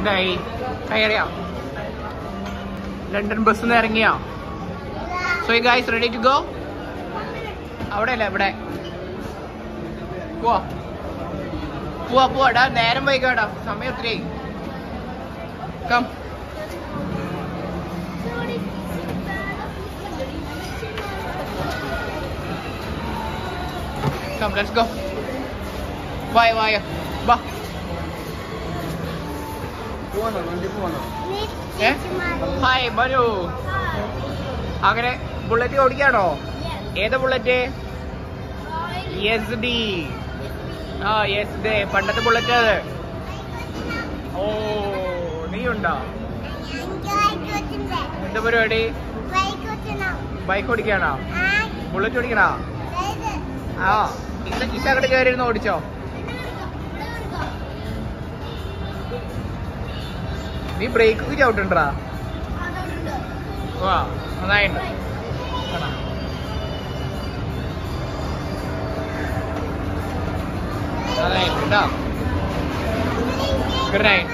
എന്തായി കയറിയോ London bus നിന്ന് ഇറങ്ങിയോ so you guys ready to go അവിടെ അല്ല ഇവിടെ പോവാ പോവാ പോവാടാ നേരം വൈകാടാ സമയം ഒത്തിരി കം കം ലെറ്റ്സ് ഗോ വായ വായ വാ പോവാനോ വണ്ടി പോവാനോ ഏ ഹായ് മനു അങ്ങനെ ബുള്ളറ്റ് ഓടിക്കാണോ ഏതാ ബുള്ളറ്റ് എസ് ഡി ആ എസ് ഡി പണ്ടത്തെ ബുള്ളറ്റ് അത് ഓ നീ ഉണ്ടോ എന്താ പരിപാടി ബൈക്ക് ഓടിക്കാണോ ബുള്ളറ്റ് ഓടിക്കണോ ആ ഇന്ന ഇത്ത അങ്ങോട്ട് കയറിയിരുന്ന് ഓടിച്ചോ നീ ബ്രേക്ക് ഒക്കെ ചവിട്ടുണ്ടാ വാ നന്നായിട്ടുണ്ട് കാണാം. നന്നായിട്ടുണ്ട് കേട്ടോ ഗുഡ് നൈറ്റ്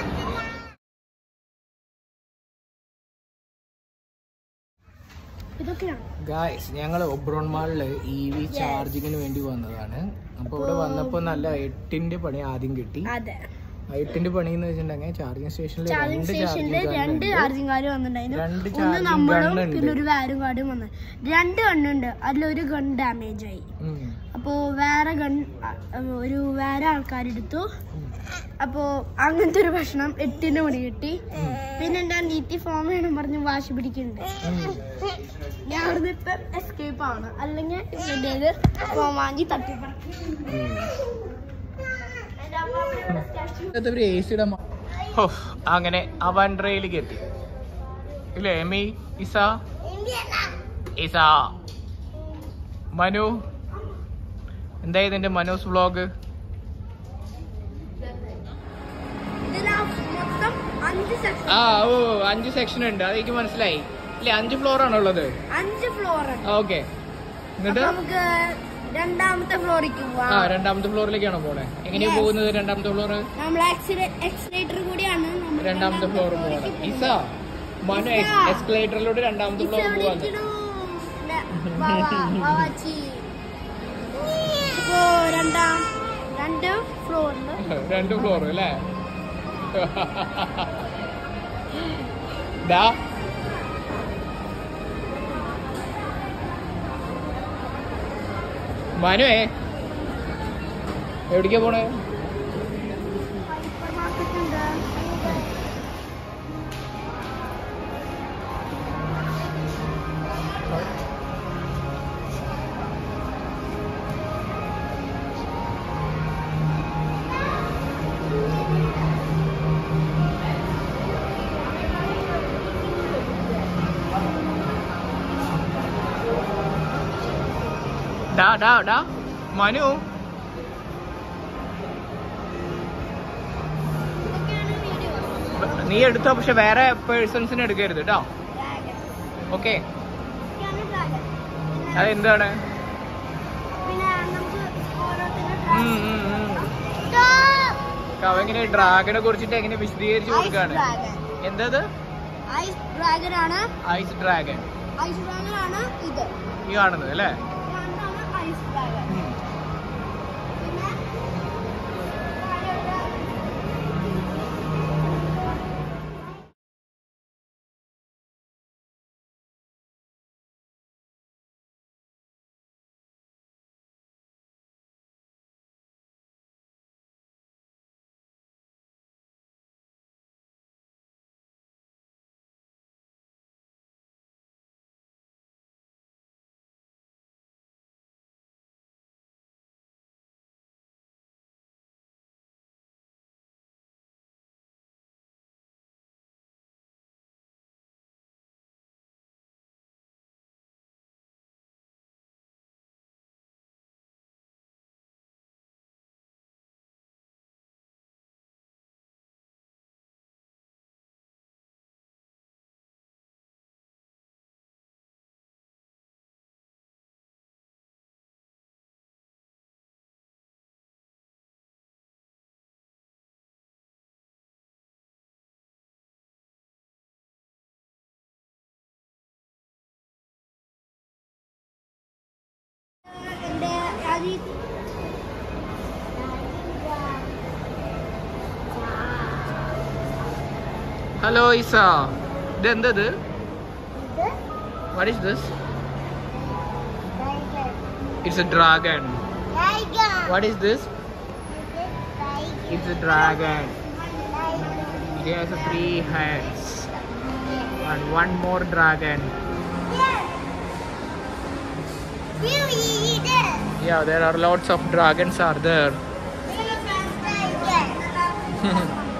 ഇതൊക്കെയാണ് ഗായ്സ് ഞങ്ങൾ ഒബ്രോൺ മാളില് ഇ വി ചാർജിങ്ങിന് വേണ്ടി വന്നതാണ് അപ്പൊ ഇവിടെ വന്നപ്പോ നല്ല എട്ടിന്റെ പണി ആദ്യം കിട്ടി അതെ ആ എട്ടിന്റെ പണി എന്ന് വെച്ചിട്ടുണ്ടെങ്കിൽ ചാർജിങ് സ്റ്റേഷനിൽ ചാർജിങ് രണ്ട് സ്റ്റേഷനില് ചാർജിങ് രണ്ട് ചാർജിങ് കാർഡ് വന്നിട്ടുണ്ടായിരുന്നു രണ്ട് ഒന്ന് charging നമ്മളും gun ഉണ്ട്. പിന്നെ ഒരു വാരും കാർഡും വന്നു രണ്ട് ഗണ്ണുണ്ട് അതിലൊരു ഗൺ ഡാമേജ് ആയി അപ്പോൾ വേറെ ഗൺ ഒരു വേറെ ആൾക്കാരെടുത്തു അപ്പോൾ അങ്ങനത്തെ ഒരു ഭക്ഷണം എട്ടിന് മണി കിട്ടി പിന്നെ എൻ്റെ നീറ്റി ഫോം വേണം പറഞ്ഞ് വാശി പിടിക്കുന്നുണ്ട് ഞാൻ അവിടുന്ന് ഇപ്പം എസ്കേപ്പ് ആണ് അല്ലെങ്കിൽ എൻ്റെ ഫോം വാങ്ങി തട്ടിപ്പറക്കി എൻ്റെ അമ്മ അവിടെ സ്റ്റാച്ചു എ സിയുടെ അങ്ങനെ ആ വൺഡ്രയിലേക്ക് എത്തി ഇല്ലേ എമി ഇസ ഇസ മനു എന്തായി ഇതിന്റെ മനോസ് വ്ലോഗ് ഇതിലാ മൊത്തം അഞ്ച് സെക്ഷൻ ആ ഓ അഞ്ച് സെക്ഷൻ ഉണ്ട് അതെനിക്ക് മനസ്സിലായി ഇല്ലേ അഞ്ച് ഫ്ലോർ ആണോ ഉള്ളത് അഞ്ച് ഫ്ലോർ ഉണ്ട് ഓക്കെ എന്നിട്ട് അപ്പൊ നമുക്ക് രണ്ടാമത്തെ ഫ്ലോറിലേക്ക് ആ പോവാം രണ്ടാമത്തെ ഫ്ലോറിലേക്കാണോ പോണേ എങ്ങനെയാ Yes. പോകുന്നത് രണ്ടാമത്തെ ഫ്ലോർ നമ്മൾ എക്സിലേറ്റർ കൂടിയാണ് നമ്മൾ രണ്ടാമത്തെ ഫ്ലോർ പോകണം ഇസ മനു ഇസ. എസ്കലേറ്ററിലൂടെ രണ്ടാമത്തെ ഫ്ലോർ പോവാന്ന് ഇപ്പോ രണ്ടാം രണ്ട് ഫ്ലോറില് രണ്ട് ഫ്ലോർ അല്ലേ ഡാ മനുവേ എവിടേക്കാ പോണേ സൂപ്പർ മാർക്കറ്റ് ഉണ്ട് ഡാ ഡാ ഡാ മനു ഇതൊക്കെയാണ് വീഡിയോ നീ എടുത്തോ പക്ഷെ വേറെ പേഴ്സൺസിന് എടുക്കരുത് കേട്ടോ ഓക്കെ ഇതൊക്കെയാണ് ഡ്രാഗൺ അതെന്താണ് പിന്നെ നമുക്ക് ഓരോരുത്തരുടെ ഉം, ഉം, ഉം. അവ എങ്ങനെ ഡ്രാഗനെ കുറിച്ചിട്ട് എങ്ങനെ വിശദീകരിച്ചു കൊടുക്കാണ് ഡ്രാഗൺ എന്തത് ഐസ് ഡ്രാഗൺ ആണ് ഐസ് ഡ്രാഗൻ ഐസ് ഡ്രാഗൺ ആണ് ഇത് ഈ കാണുന്നത് അല്ലേ രണ്ടാണ് ഐസ് ഡ്രാഗൺ ഉം. ഹലോ ഇസ ഇത് എന്തത് what is this it's a dragon what is this it's a dragon It has three heads and one more dragon. Yeah, there are lots of dragons are there.